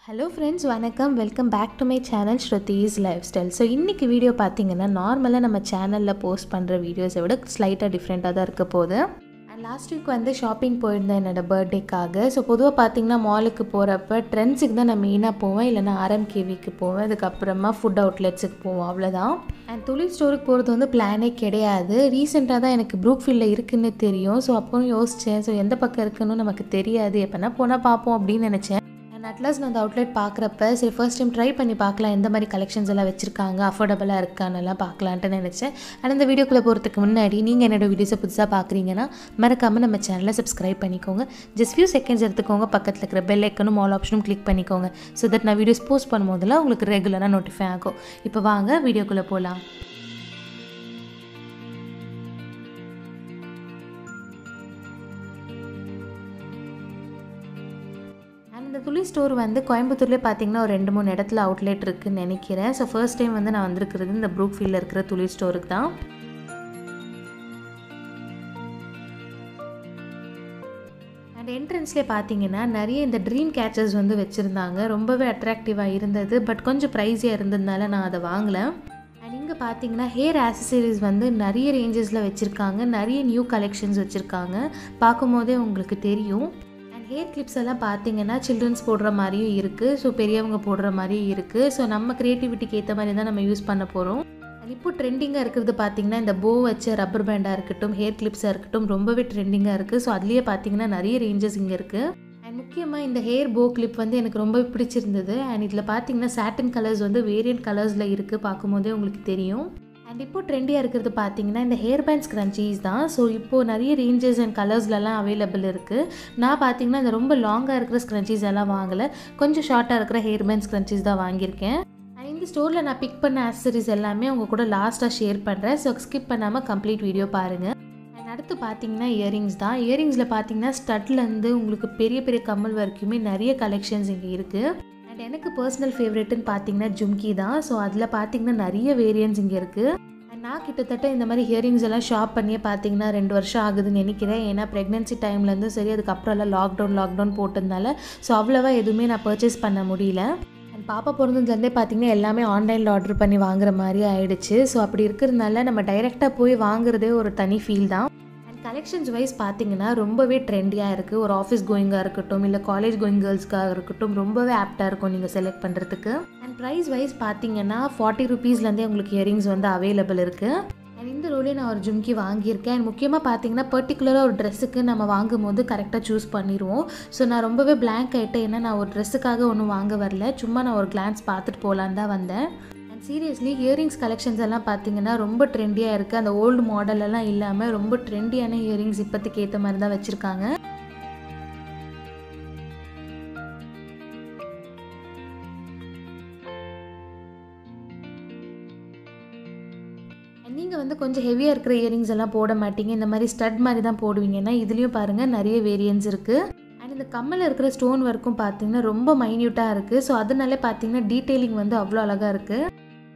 hello friends வணக்கம் welcome back to my channel Shruti's life style so இன்றைக்கி video பார்த்தீங்கன்னா நார்மலாக நம்ம சேனலில் போஸ்ட் பண்ணுற வீடியோஸை விட ஸ்லைட்டாக டிஃப்ரெண்ட்டாக தான் இருக்க போகுது அண்ட் லாஸ்ட் வீக் வந்து ஷாப்பிங் போயிருந்தேன் என்னோடய பர்த்டேக்காக ஸோ பொதுவாக பார்த்தீங்கன்னா மாலுக்கு போகிறப்ப ட்ரெண்ட்ஸுக்கு தான் நான் மெயினாக போவேன் இல்லைனா ஆர்எம்கேவிக்கு போவேன் அதுக்கப்புறமா ஃபுட் அவுட்லெட்ஸுக்கு போவோம் அவ்வளோதான் அண்ட் துளிர் ஸ்டோருக்கு போகிறது வந்து பிளானே கிடையாது ரீசெண்டாக தான் எனக்கு ப்ரூக்ஃபீல்டில் இருக்குன்னு தெரியும் ஸோ அப்போவும் யோசித்தேன் ஸோ எந்த பக்கம் இருக்குன்னு நமக்கு தெரியாது எப்போனா போனால் பார்ப்போம் அப்படின்னு நினச்சேன் அண்ட் அட்லாஸ் நான் அந்த அவுட்லெட் பார்க்குறப்ப சரி ஃபர்ஸ்ட் டைம் ட்ரை பண்ணி பார்க்கலாம் எந்த மாதிரி கலெக்ஷன்ஸ் எல்லாம் வச்சுருக்காங்க அஃபோர்டபுளாக இருக்கானெல்லாம் பார்க்கலான்ட்டு நினச்சேன் அண்ட் இந்த வீடியோக்குள்ளே போகிறதுக்கு முன்னாடி நீங்கள் என்னோட வீடியோஸை புதுசாக பார்க்குறீங்கன்னா மறக்காமல் நம்ம சேனலை சப்ஸ்கிரைப் பண்ணிக்கோங்க ஜஸ்ட் ஃபியூ செகண்ட்ஸ் எடுத்துக்கோங்க பக்கத்தில் இருக்கிற பெல் ஐக்கனும் ஆல் ஆப்ஷனும் கிளிக் பண்ணிக்கோங்க ஸோ தட் நான் வீடியோஸ் போஸ்ட் பண்ணும்போதெல்லாம் உங்களுக்கு ரெகுலராக நோட்டிஃபை ஆகும் இப்போ வாங்க வீடியோக்குள்ளே போகலாம் அண்ட் இந்த துளி ஸ்டோர் வந்து கோயம்புத்தூர்லேயே பார்த்தீங்கன்னா ஒரு ரெண்டு மூணு இடத்துல அவுட்லெட் இருக்குன்னு நினைக்கிறேன் ஸோ ஃபர்ஸ்ட் டைம் வந்து நான் வந்திருக்கிறது இந்த ப்ரூக் ஃபீல்டில் இருக்கிற துளி ஸ்டோருக்கு தான் அண்ட் என்ட்ரன்ஸ்லேயே பார்த்தீங்கன்னா நிறைய இந்த ட்ரீம் கேச்சர்ஸ் வந்து வச்சுருந்தாங்க ரொம்பவே அட்ராக்டிவாக இருந்தது பட் கொஞ்சம் ப்ரைஸியாக இருந்ததுனால நான் அதை வாங்கலை அண்ட் இங்கே பார்த்தீங்கன்னா ஹேர் ஆக்சசரிஸ் வந்து நிறைய ரேஞ்சஸில் வச்சுருக்காங்க நிறைய நியூ கலெக்ஷன்ஸ் வச்சுருக்காங்க பார்க்கும்போதே உங்களுக்கு தெரியும் அண்ட் ஹேர் கிளிப்ஸ் எல்லாம் பார்த்தீங்கன்னா சில்ட்ரன்ஸ் போடுற மாதிரியும் இருக்குது ஸோ பெரியவங்க போடுற மாதிரியும் இருக்குது ஸோ நம்ம க்ரியேட்டிவிட்டிக்கு ஏற்ற மாதிரி தான் நம்ம யூஸ் பண்ண போகிறோம் அண்ட் இப்போ ட்ரெண்டிங்காக இருக்கிறது பார்த்தீங்கன்னா இந்த போ வச்ச ரப்பர் பேண்டாக இருக்கட்டும் ஹேர் கிளிப்ஸாக இருக்கட்டும் ரொம்பவே ட்ரெண்டிங்காக இருக்குது ஸோ அதுலேயே பார்த்தீங்கன்னா நிறைய ரேஞ்சஸ் இங்கே இருக்குது அண்ட் முக்கியமாக இந்த ஹேர் போ கிளிப் வந்து எனக்கு ரொம்பவே பிடிச்சிருந்தது அண்ட் இதில் பார்த்தீங்கன்னா சாட்டின் கலர்ஸ் வந்து வேரியன்ட் கலர்ஸில் இருக்குது பார்க்கும்போதே உங்களுக்கு தெரியும் அண்ட் இப்போ ட்ரெண்டியாக இருக்கிறது பார்த்தீங்கன்னா இந்த ஹேர் பேண்ட் ஸ்க்ரன்ச்சீஸ் தான் ஸோ இப்போது நிறைய ரேஞ்சஸ் அண்ட் கலர்ஸ்லலாம் அவைலபிள் இருக்குது நான் பார்த்தீங்கன்னா இந்த ரொம்ப லாங்காக இருக்கிற ஸ்க்ரன்ச்சீஸ் எல்லாம் வாங்கலை கொஞ்சம் ஷார்ட்டாக இருக்கிற ஹேர் பேண்ட் ஸ்க்ரன்ச்சீஸ் தான் வாங்கியிருக்கேன் அண்ட் இந்த ஸ்டோரில் நான் பிக் பண்ண ஆக்சசரிஸ் எல்லாமே உங்கள் கூட லாஸ்ட்டாக ஷேர் பண்ணுறேன் ஸோ ஸ்கிப் பண்ணாமல் கம்ப்ளீட் வீடியோ பாருங்கள் அண்ட் அடுத்து பார்த்தீங்கன்னா இயரிங்ஸ் தான் இயரிங்ஸில் பார்த்தீங்கன்னா ஸ்டட்லேருந்து உங்களுக்கு பெரிய பெரிய கம்மல் வரைக்குமே நிறைய கலெக்ஷன்ஸ் இங்கே இருக்குது அண்ட் எனக்கு பர்சனல் ஃபேவரெட்டுன்னு பார்த்தீங்கன்னா ஜும்கி தான் ஸோ அதில் பார்த்தீங்கன்னா நிறைய வேரியன்ஸ் இங்கே இருக்குது அண்ட் நான் கிட்டத்தட்ட இந்த மாதிரி ஹியரிங்ஸ் எல்லாம் ஷாப் பண்ணியே பார்த்தீங்கன்னா ரெண்டு வருஷம் ஆகுதுன்னு நினைக்கிறேன் ஏன்னா ப்ரெக்னென்சி டைம்லேருந்து சரி அதுக்கப்புறம் எல்லாம் லாக்டவுன் லாக்டவுன் போட்டதுனால ஸோ அவ்வளோவா எதுவுமே நான் பர்ச்சேஸ் பண்ண முடியல அண்ட் பாப்பா பிறந்ததுலேருந்தே பார்த்தீங்கன்னா எல்லாமே ஆன்லைனில் ஆர்டர் பண்ணி வாங்குற மாதிரி ஆயிடுச்சு ஸோ அப்படி இருக்கிறதுனால நம்ம டைரெக்டாக போய் வாங்குறதே ஒரு தனி ஃபீல் தான் அண்ட் கலெக்ஷன்ஸ் வைஸ் பார்த்தீங்கன்னா ரொம்பவே ட்ரெண்டியாக இருக்குது ஒரு ஆஃபீஸ் கோயிங்காக இருக்கட்டும் இல்லை காலேஜ் கோயிங் கேர்ள்ஸ்க்காக இருக்கட்டும் ரொம்பவே ஆப்டாக இருக்கும் நீங்கள் செலக்ட் பண்ணுறதுக்கு அண்ட் ப்ரைஸ் வைஸ் பார்த்தீங்கன்னா ஃபார்ட்டி ருபீஸ்லேருந்தே உங்களுக்கு இயரிங்ஸ் வந்து அவைலபிள் இருக்குது அண்ட் இந்த ரோலே நான் ஒரு ஜும்கி வாங்கியிருக்கேன் அண்ட் முக்கியமாக பார்த்தீங்கன்னா பர்டிகுலராக ஒரு ட்ரெஸ்ஸுக்கு நம்ம வாங்கும் போது கரெக்டாக சூஸ் பண்ணிடுவோம் ஸோ நான் ரொம்பவே பிளாங்க் ஆகிட்டேன் ஏன்னா நான் ஒரு ட்ரெஸ்ஸுக்காக ஒன்றும் வாங்க வரல சும்மா நான் ஒரு கிளான்ஸ் பார்த்துட்டு போகலான்னு தான் வந்தேன் அண்ட் சீரியஸ்லி இயரிங்ஸ் கலெக்ஷன்ஸ் எல்லாம் பார்த்தீங்கன்னா ரொம்ப ட்ரெண்டியாக இருக்குது அந்த ஓல்டு மாடலெல்லாம் இல்லாமல் ரொம்ப ட்ரெண்டியான இயரிங்ஸ் இப்போதைக்கு ஏற்ற மாதிரி தான் வச்சுருக்காங்க நீங்கள் வந்து கொஞ்சம் ஹெவியாக இருக்கிற இயரிங்ஸ் எல்லாம் போட மாட்டீங்க இந்த மாதிரி ஸ்டட் மாதிரி தான் போடுவீங்கன்னா இதுலேயும் பாருங்கள் நிறைய வேரியன்ஸ் இருக்குது அண்ட் இந்த கம்மில் இருக்கிற ஸ்டோன் ஒர்க்கும் பார்த்தீங்கன்னா ரொம்ப மைன்யூட்டாக இருக்குது ஸோ அதனாலே பார்த்தீங்கன்னா டீட்டெயிலிங் வந்து அவ்வளோ அழகாக இருக்குது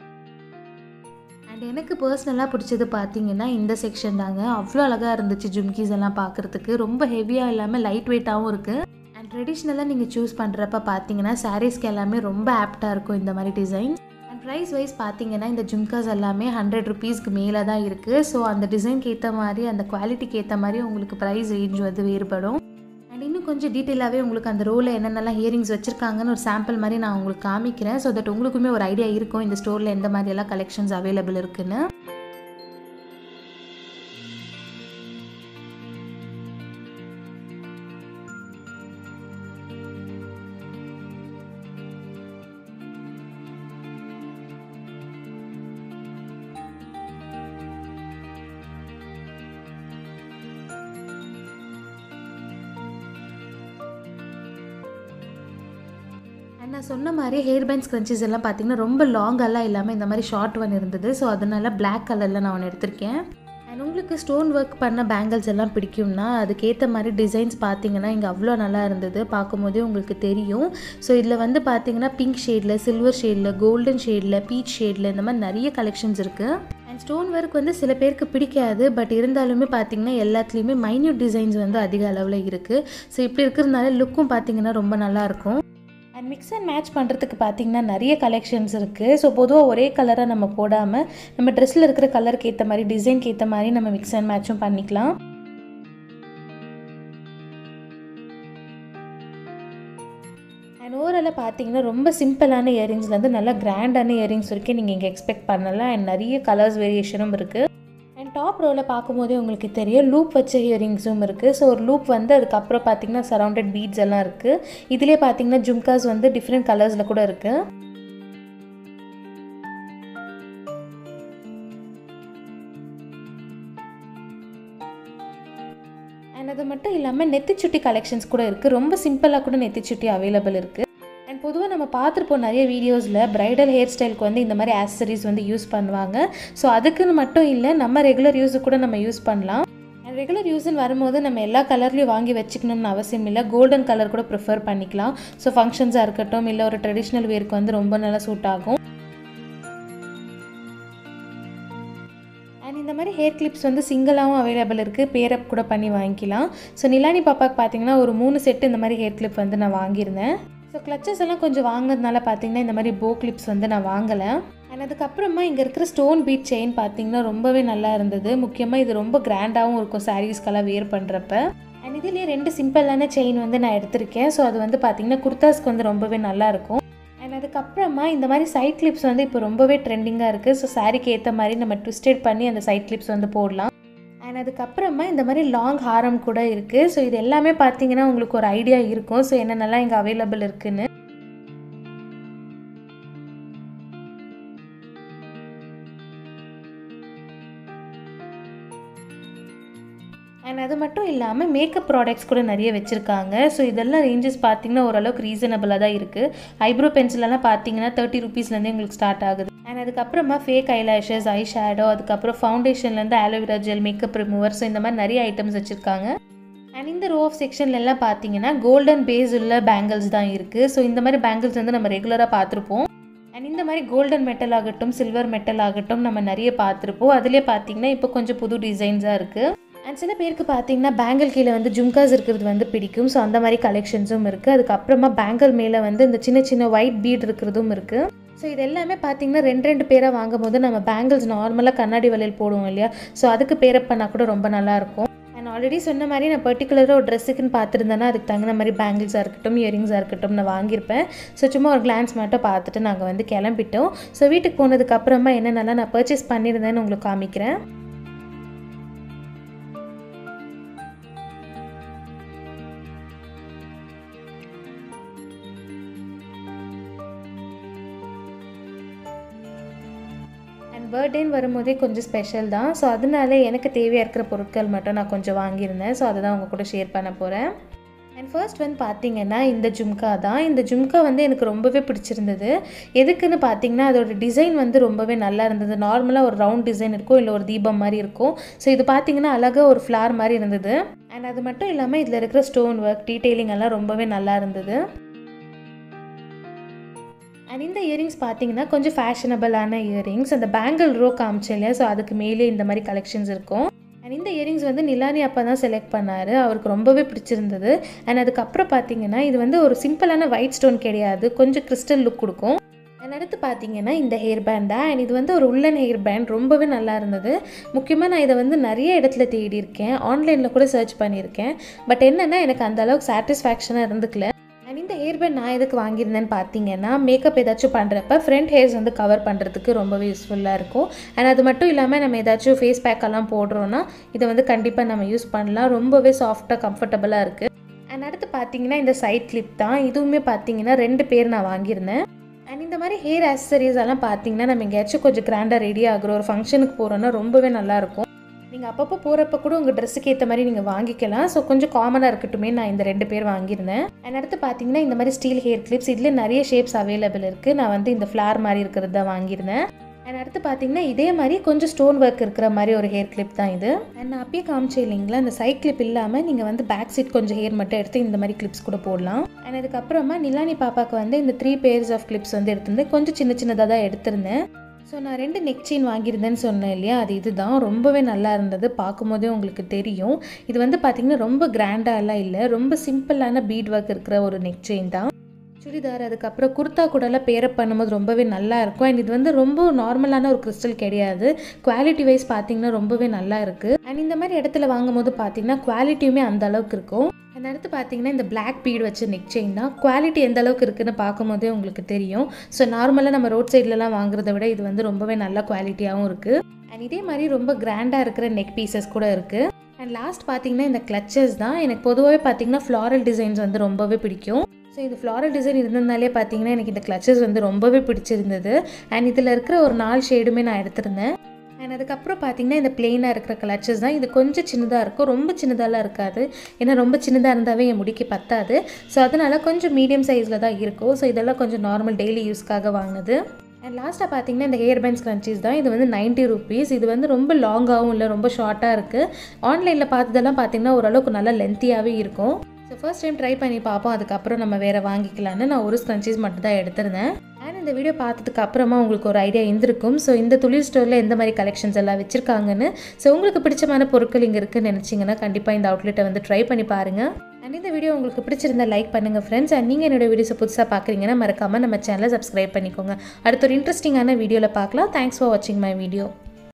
அண்ட் எனக்கு பர்சனலாக பிடிச்சது பார்த்தீங்கன்னா இந்த செக்ஷன் தாங்க அவ்வளோ அழகாக இருந்துச்சு ஜும்கீஸ் எல்லாம் பார்க்குறதுக்கு ரொம்ப ஹெவியாக இல்லாமல் லைட் வெயிட்டாகவும் இருக்குது அண்ட் ட்ரெடிஷ்னலாக நீங்கள் சூஸ் பண்ணுறப்ப பார்த்தீங்கன்னா சாரீஸ்க்கு எல்லாமே ரொம்ப ஆப்டாக இருக்கும் இந்த மாதிரி டிசைன் அண்ட் ப்ரைஸ் வைஸ் பார்த்தீங்கன்னா இந்த ஜும்காஸ் எல்லாமே ஹண்ட்ரட் ருபீஸ்க்கு மேலே தான் இருக்குது ஸோ அந்த டிசைன்க்கு ஏற்ற மாதிரி அந்த குவாலிட்டிக்கு ஏற்ற மாதிரி உங்களுக்கு ப்ரைஸ் ரேஞ்ச் வந்து வேறுபடும் அண்ட் இன்னும் கொஞ்சம் டீட்டெயிலாகவே உங்களுக்கு அந்த ரோவில் என்னென்னலாம் இயரிங்ஸ் வச்சுருக்காங்கன்னு ஒரு சாம்பிள் மாதிரி நான் உங்களுக்கு காமிக்கிறேன் ஸோ தட் உங்களுக்குமே ஒரு ஐடியா இருக்கும் இந்த ஸ்டோரில் எந்த மாதிரியெல்லாம் கலெக்ஷன்ஸ் அவைலபிள் இருக்குன்னு அண்ட் நான் சொன்ன மாதிரி ஹேர் பேண்ட் ஸ்க்ரன்ச்சஸ் எல்லாம் பார்த்தீங்கன்னா ரொம்ப லாங்கெல்லாம் இல்லாமல் இந்த மாதிரி ஷார்ட் ஒன் இருந்தது ஸோ அதனால பிளாக் கலரில் நான் ஒன்று எடுத்திருக்கேன் அண்ட் உங்களுக்கு ஸ்டோன் ஒர்க் பண்ண பேங்கிள்ஸ் எல்லாம் பிடிக்கும்னா அதுக்கேற்ற மாதிரி டிசைன்ஸ் பார்த்தீங்கன்னா இங்கே அவ்வளோ நல்லா இருந்தது பார்க்கும்போதே உங்களுக்கு தெரியும் ஸோ இதில் வந்து பார்த்தீங்கன்னா பிங்க் ஷேடில் சில்வர் ஷேடில் கோல்டன் ஷேடில் பீச் ஷேடில் இந்த மாதிரி நிறைய கலெக்ஷன்ஸ் இருக்குது அண்ட் ஸ்டோன் ஒர்க் வந்து சில பேருக்கு பிடிக்காது பட் இருந்தாலுமே பார்த்தீங்கன்னா எல்லாத்துலேயுமே மைன்யூட் டிசைன்ஸ் வந்து அதிக அளவில் இருக்குது ஸோ இப்படி இருக்கிறதுனால லுக்கும் பார்த்தீங்கன்னா ரொம்ப நல்லாயிருக்கும் அண்ட் மிக்ஸ் அண்ட் மேட்ச் பண்ணுறதுக்கு பார்த்தீங்கன்னா நிறைய கலெக்ஷன்ஸ் இருக்குது ஸோ பொதுவாக ஒரே கலராக நம்ம போடாமல் நம்ம ட்ரெஸ்ஸில் இருக்கிற கலருக்கு ஏற்ற மாதிரி டிசைன்க்கு ஏற்ற மாதிரி நம்ம மிக்ஸ் அண்ட் மேட்சும் பண்ணிக்கலாம் அண்ட் ஓவராலாக பார்த்தீங்கன்னா ரொம்ப சிம்பிளான இயரிங்ஸ்லேருந்து நல்லா கிராண்டான இயரிங்ஸ் வரைக்கும் நீங்கள் இங்கே எக்ஸ்பெக்ட் பண்ணலாம் அண்ட் நிறைய கலர்ஸ் வேரியேஷனும் இருக்குது அண்ட் டாப் ரோவில் பார்க்கும்போதே உங்களுக்கு தெரியும் லூப் வச்ச இயரிங்ஸும் இருக்குது ஸோ ஒரு லூப் வந்து அதுக்கப்புறம் பார்த்தீங்கன்னா சரௌண்டட் பீட்ஸ் எல்லாம் இருக்குது இதுலேயே பார்த்தீங்கன்னா ஜும்காஸ் வந்து டிஃப்ரெண்ட் கலர்ஸில் கூட இருக்குது அண்ட் அது மட்டும் இல்லாமல் நெத்திச்சுட்டி கலெக்ஷன்ஸ் கூட இருக்குது ரொம்ப சிம்பிளாக கூட நெத்திச்சுட்டி அவைலபிள் இருக்குது அண்ட் பொதுவாக நம்ம பார்த்துருப்போம் நிறைய வீடியோஸில் ப்ரைடல் ஹேர் ஸ்டைலுக்கு வந்து இந்த மாதிரி ஆக்சசரிஸ் வந்து யூஸ் பண்ணுவாங்க ஸோ அதுக்குன்னு மட்டும் இல்லை நம்ம ரெகுலர் யூஸுக்கு கூட நம்ம யூஸ் பண்ணலாம் அண்ட் ரெகுலர் யூஸ்ன்னு வரும்போது நம்ம எல்லா கலர்லேயும் வாங்கி வச்சுக்கணும்னு அவசியம் இல்லை கோல்டன் கலர் கூட ப்ரிஃபர் பண்ணிக்கலாம் ஸோ ஃபங்க்ஷன்ஸாக இருக்கட்டும் இல்லை ஒரு ட்ரெடிஷ்னல் வேருக்கு வந்து ரொம்ப நல்லா சூட் ஆகும் அண்ட் இந்த மாதிரி ஹேர் கிளிப்ஸ் வந்து சிங்கிளாகவும் அவைலபிள் இருக்குது பேரப் கூட பண்ணி வாங்கிக்கலாம் ஸோ நிலானி பாப்பாக்கு பார்த்தீங்கன்னா ஒரு மூணு செட்டு இந்த மாதிரி ஹேர் கிளிப் வந்து நான் வாங்கியிருந்தேன் ஸோ கிளச்சஸ் எல்லாம் கொஞ்சம் வாங்கினதுனால பார்த்தீங்கன்னா இந்த மாதிரி போ கிளிப்ஸ் வந்து நான் வாங்கலை அண்ட் அதுக்கப்புறமா இங்கே இருக்கிற ஸ்டோன் பீட் செயின் பார்த்தீங்கன்னா ரொம்பவே நல்லா இருந்தது முக்கியமாக இது ரொம்ப கிராண்டாகவும் இருக்கும் சாரீஸ்க்கெல்லாம் வேர் பண்ணுறப்ப அண்ட் இதுலேயே ரெண்டு சிம்பிளான செயின் வந்து நான் எடுத்திருக்கேன் ஸோ அது வந்து பார்த்தீங்கன்னா குர்தாஸ்க்கு வந்து ரொம்பவே நல்லா இருக்கும் அண்ட் அதுக்கப்புறமா இந்த மாதிரி சைட் கிளிப்ஸ் வந்து இப்போ ரொம்பவே ட்ரெண்டிங்காக இருக்குது ஸோ சாரிக்கு ஏற்ற மாதிரி நம்ம ட்விஸ்டட் பண்ணி அந்த சைட் கிளிப்ஸ் வந்து போடலாம் அண்ட் அதுக்கப்புறமா இந்த மாதிரி லாங் ஹாரம் கூட இருக்குது ஸோ இது எல்லாமே பார்த்தீங்கன்னா உங்களுக்கு ஒரு ஐடியா இருக்கும் ஸோ என்னென்னலாம் இங்கே அவைலபிள் இருக்குன்னு அண்ட் அது மட்டும் இல்லாமல் மேக்கப் ப்ராடக்ட்ஸ் கூட நிறைய வச்சுருக்காங்க ஸோ இதெல்லாம் ரேஞ்சஸ் பார்த்தீங்கன்னா ஓரளவுக்கு ரீசனபிளாக தான் இருக்குது ஐப்ரோ பென்சிலெல்லாம் பார்த்தீங்கன்னா தேர்ட்டி ருபீஸ்லேருந்தே உங்களுக்கு ஸ்டார்ட் ஆகுது அண்ட் அதுக்கப்புறமா ஃபேக் ஐலாஷஸ் ஐ ஷேடோ அதுக்கப்புறம் ஃபவுண்டேஷன்லேருந்து aloe vera gel makeup remover so இந்த மாதிரி நிறைய ஐட்டம்ஸ் வச்சுருக்காங்க அண்ட் இந்த ரோ ஆஃப் செக்ஷன்லலாம் பார்த்தீங்கன்னா கோல்டன் பேஸ் உள்ள பேங்கிள்ஸ் தான் இருக்குது ஸோ இந்த மாதிரி பேங்கிள்ஸ் வந்து நம்ம ரெகுலராக பார்த்துருப்போம் அண்ட் இந்த மாதிரி கோல்டன் மெட்டல் ஆகட்டும் சில்வர் மெட்டல் ஆகட்டும் நம்ம நிறைய பார்த்துருப்போம் அதிலே பார்த்தீங்கன்னா இப்போ கொஞ்சம் புது டிசைன்ஸாக இருக்குது அண்ட் சில பேருக்கு பார்த்தீங்கன்னா பேங்கிள் கீழே வந்து ஜும்காஸ் இருக்கிறது வந்து பிடிக்கும் ஸோ அந்த மாதிரி கலெக்ஷன்ஸும் இருக்குது அதுக்கப்புறமா பேங்கிள் மேலே வந்து இந்த சின்ன சின்ன ஒயிட் பீட் இருக்கிறதும் இருக்குது ஸோ இது எல்லாமே பார்த்தீங்கன்னா ரெண்டு ரெண்டு பேராக வாங்கும் போது நம்ம பேங்கிள்ஸ் நார்மலாக கண்ணாடி வலையில் போடுவோம் இல்லையா ஸோ அதுக்கு பேரப் பண்ணால் கூட ரொம்ப நல்லாயிருக்கும் அண்ட் ஆல்ரெடி சொன்ன மாதிரி நான் பர்டிகுலராக ஒரு ட்ரெஸ்ஸுக்குன்னு பார்த்துருந்தேன்னா அதுக்கு தகுந்த மாதிரி பேங்கிள்ஸாக இருக்கட்டும் இயரிங்ஸாக இருக்கட்டும் நான் வாங்கியிருப்பேன் ஸோ சும்மா ஒரு கிளான்ஸ் மட்டும் பார்த்துட்டு நாங்கள் வந்து கிளம்பிட்டோம் ஸோ வீட்டுக்கு போனதுக்கப்புறமா என்னென்னலாம் நான் பர்ச்சேஸ் பண்ணியிருந்தேன்னு உங்களுக்கு காமிக்கிறேன் அண்ட் பர்த்டேன்னு வரும்போதே கொஞ்சம் ஸ்பெஷல் தான் ஸோ அதனால எனக்கு தேவையாக இருக்கிற பொருட்கள் மட்டும் நான் கொஞ்சம் வாங்கியிருந்தேன் ஸோ அதை தான் உங்கள் கூட ஷேர் பண்ண போகிறேன் அண்ட் ஃபர்ஸ்ட் வந்து பார்த்தீங்கன்னா இந்த ஜும்கா தான் இந்த ஜும்கா வந்து எனக்கு ரொம்பவே பிடிச்சிருந்தது எதுக்குன்னு பார்த்தீங்கன்னா அதோட டிசைன் வந்து ரொம்பவே நல்லா இருந்தது நார்மலாக ஒரு ரவுண்ட் டிசைன் இருக்கும் இல்லை ஒரு தீபம் மாதிரி இருக்கும் ஸோ இது பார்த்தீங்கன்னா அழகாக ஒரு ஃப்ளார் மாதிரி இருந்தது அண்ட் அது மட்டும் இல்லாமல் இதில் இருக்கிற ஸ்டோன் ஒர்க் டீட்டெயிலிங் எல்லாம் ரொம்பவே நல்லா இருந்தது அண்ட் இந்த இயரிங்ஸ் பார்த்தீங்கன்னா கொஞ்சம் ஃபேஷனபிளான இயரிங்ஸ் அந்த பேங்கிள் ரோ காமிச்சேன் இல்லையா ஸோ அதுக்கு மேலே இந்த மாதிரி கலெக்ஷன்ஸ் இருக்கும் அண்ட் இந்த இயரிங்ஸ் வந்து நிலானி அப்பா தான் செலக்ட் பண்ணார் அவருக்கு ரொம்பவே பிடிச்சிருந்தது அண்ட் அதுக்கப்புறம் பார்த்தீங்கன்னா இது வந்து ஒரு சிம்பிளான ஒயிட் ஸ்டோன் கிடையாது கொஞ்சம் கிறிஸ்டல் லுக் கொடுக்கும் அண்ட் அடுத்து பார்த்தீங்கன்னா இந்த ஹேர் பேண்ட் தான் அண்ட் இது வந்து ஒரு உள்ளன் ஹேர் பேண்ட் ரொம்பவே நல்லா இருந்தது முக்கியமாக நான் இதை வந்து நிறைய இடத்துல தேடி இருக்கேன் ஆன்லைனில் கூட சர்ச் பண்ணியிருக்கேன் பட் என்னென்னா எனக்கு அந்த அளவுக்கு சாட்டிஸ்ஃபேக்ஷனாக இருந்துக்கல அண்ட் இந்த ஹேர் பேண்ட் நான் எதுக்கு வாங்கியிருந்தேன்னு பார்த்தீங்கன்னா மேக்கப் ஏதாச்சும் பண்ணுறப்ப ஃப்ரண்ட் ஹேர்ஸ் வந்து கவர் பண்ணுறதுக்கு ரொம்பவே யூஸ்ஃபுல்லாக இருக்கும் அண்ட் அது மட்டும் இல்லாமல் நம்ம ஏதாச்சும் ஃபேஸ் பேக்கெல்லாம் போடுறோன்னா இதை வந்து கண்டிப்பாக நம்ம யூஸ் பண்ணலாம் ரொம்பவே சாஃப்டாக கம்ஃபர்டபுளாக இருக்குது அண்ட் அடுத்து பார்த்தீங்கன்னா இந்த சைட் கிளிப் தான் இதுவுமே பார்த்தீங்கன்னா ரெண்டு பேர் நான் வாங்கியிருந்தேன் அண்ட் இந்த மாதிரி ஹேர் ஆக்சசரிஸ் எல்லாம் பார்த்தீங்கன்னா நம்ம எங்கேயாச்சும் கொஞ்சம் கிராண்டாக ரெடி ஆகுறோம் ஒரு ஃபங்க்ஷனுக்கு போகிறோன்னா ரொம்பவே நல்லாயிருக்கும் நீங்கள் அப்பப்போ போகிறப்ப கூட உங்கள் ட்ரெஸ்ஸுக்கு ஏற்ற மாதிரி நீங்கள் வாங்கிக்கலாம் ஸோ கொஞ்சம் காமனாக இருக்கட்டுமே நான் இந்த ரெண்டு பேர் வாங்கியிருந்தேன் அண்ட் அடுத்து பார்த்தீங்கன்னா இந்த மாதிரி ஸ்டீல் ஹேர் கிளிப்ஸ் இதில் நிறைய ஷேப்ஸ் அவைலபிள் இருக்குது நான் வந்து இந்த ஃப்ளார் மாதிரி இருக்கிறது தான் வாங்கியிருந்தேன் அண்ட் அடுத்து பார்த்தீங்கன்னா இதே மாதிரி கொஞ்சம் ஸ்டோன் ஒர்க் இருக்கிற மாதிரி ஒரு ஹேர் கிளிப் தான் இது அண்ட் நான் அப்பயே காமிச்சேன் இல்லைங்களா இந்த சைட் கிளிப் இல்லாமல் நீங்கள் வந்து பேக் சைட் கொஞ்சம் ஹேர் மட்டும் எடுத்து இந்த மாதிரி கிளிப்ஸ் கூட போடலாம் அண்ட் அதுக்கப்புறமா நிலானி பாப்பாவுக்கு வந்து இந்த த்ரீ பேர்ஸ் ஆஃப் கிளிப்ஸ் வந்து எடுத்திருந்தேன் கொஞ்சம் சின்ன சின்னதாக தான் எடுத்திருந்தேன் ஸோ நான் ரெண்டு நெக் செயின் வாங்கியிருந்தேன்னு சொன்னேன் இல்லையா அது இதுதான் ரொம்பவே நல்லா இருந்தது பார்க்கும்போதே உங்களுக்கு தெரியும் இது வந்து பார்த்திங்கன்னா ரொம்ப கிராண்டாலாம் இல்லை ரொம்ப சிம்பிளான பீட் ஒர்க் இருக்கிற ஒரு நெக் செயின் தான் சுடிதார் அதுக்கப்புறம் குர்த்தா கூடலாம் பேரப் பண்ணும்போது ரொம்பவே நல்லா இருக்கும் அண்ட் இது வந்து ரொம்ப நார்மலான ஒரு கிறிஸ்டல் கிடையாது குவாலிட்டி வைஸ் பார்த்தீங்கன்னா ரொம்பவே நல்லா இருக்குது அண்ட் இந்த மாதிரி இடத்துல வாங்கும்போது பார்த்தீங்கன்னா குவாலிட்டியுமே அந்த அளவுக்கு இருக்கும் அந்த அடுத்து பார்த்தீங்கன்னா இந்த பிளாக் பீட் வச்ச நெக் செயின் தான் குவாலிட்டி எந்த அளவுக்கு இருக்குன்னு பார்க்கும்போதே உங்களுக்கு தெரியும் ஸோ நார்மலாக நம்ம ரோட் சைட்லலாம் வாங்குறத விட இது வந்து ரொம்பவே நல்ல குவாலிட்டியாகவும் இருக்குது அண்ட் இதே மாதிரி ரொம்ப கிராண்டாக இருக்கிற நெக் பீசஸ் கூட இருக்குது அண்ட் லாஸ்ட் பார்த்தீங்கன்னா இந்த கிளச்சஸ் தான் எனக்கு பொதுவாகவே பார்த்தீங்கன்னா ஃப்ளாரல் டிசைன்ஸ் வந்து ரொம்பவே பிடிக்கும் ஸோ இந்த ஃப்ளாரல் டிசைன் இருந்ததுனாலே பார்த்தீங்கன்னா எனக்கு இந்த கிளச்சஸ் வந்து ரொம்பவே பிடிச்சிருந்தது அண்ட் இதில் இருக்கிற ஒரு நாலு ஷேடுமே நான் எடுத்திருந்தேன் அண்ட் அதுக்கப்புறம் பார்த்தீங்கன்னா இந்த பிளெயினாக இருக்கிற கிளச்சஸ் தான் இது கொஞ்சம் சின்னதாக இருக்கும் ரொம்ப சின்னதாலாம் இருக்காது ஏன்னா ரொம்ப சின்னதாக இருந்தாவே என் முடிக்கு பத்தாது ஸோ அதனால் கொஞ்சம் மீடியம் சைஸில் தான் இருக்கும் ஸோ இதெல்லாம் கொஞ்சம் நார்மல் டெய்லி யூஸ்க்காக வாங்கினது அண்ட் லாஸ்ட்டாக பார்த்தீங்கன்னா இந்த ஹேர் பேண்ட்ஸ் கிரன்ச்சீஸ் தான் இது வந்து நைன்ட்டி ருபீஸ் இது வந்து ரொம்ப லாங்காகவும் இல்லை ரொம்ப ஷார்ட்டாக இருக்குது ஆன்லைனில் பார்த்ததெல்லாம் பார்த்தீங்கன்னா ஓரளவுக்கு நல்லா லென்த்தியாகவே இருக்கும் ஸோ ஃபர்ஸ்ட் டைம் ட்ரை பண்ணி பார்ப்போம் அதுக்கப்புறம் நம்ம வேறு வாங்கிக்கலான்னு நான் ஒரு ஸ்க்ரன்ச்சீஸ் மட்டும் தான் எடுத்திருந்தேன் அண்ட் இந்த வீடியோ பார்த்ததுக்கு அப்புறமா உங்களுக்கு ஒரு ஐடியா இருந்திருக்கும் ஸோ இந்த துளிர் ஸ்டோரில் எந்த மாதிரி கலெக்ஷன்ஸ் எல்லாம் வச்சுருக்காங்கன்னு ஸோ உங்களுக்கு பிடிச்சமான பொருட்கள் இங்கே இருக்குன்னு நினச்சிங்கன்னா கண்டிப்பாக இந்த அவுட்லெட்டை வந்து ட்ரை பண்ணி பாருங்கள் அண்ட் இந்த வீடியோ உங்களுக்கு பிடிச்சிருந்தா லைக் பண்ணுங்கள் ஃப்ரெண்ட்ஸ் அண்ட் நீங்கள் என்னோட வீடியோஸை புதுசாக பார்க்குறீங்கன்னா மறக்காமல் நம்ம சேனலை சப்ஸ்கிரைப் பண்ணிக்கோங்க அடுத்த ஒரு இன்ட்ரெஸ்டிங்கான வீடியோவில் பார்க்கலாம் தேங்க்ஸ் ஃபார் வாட்சிங் மை வீடியோ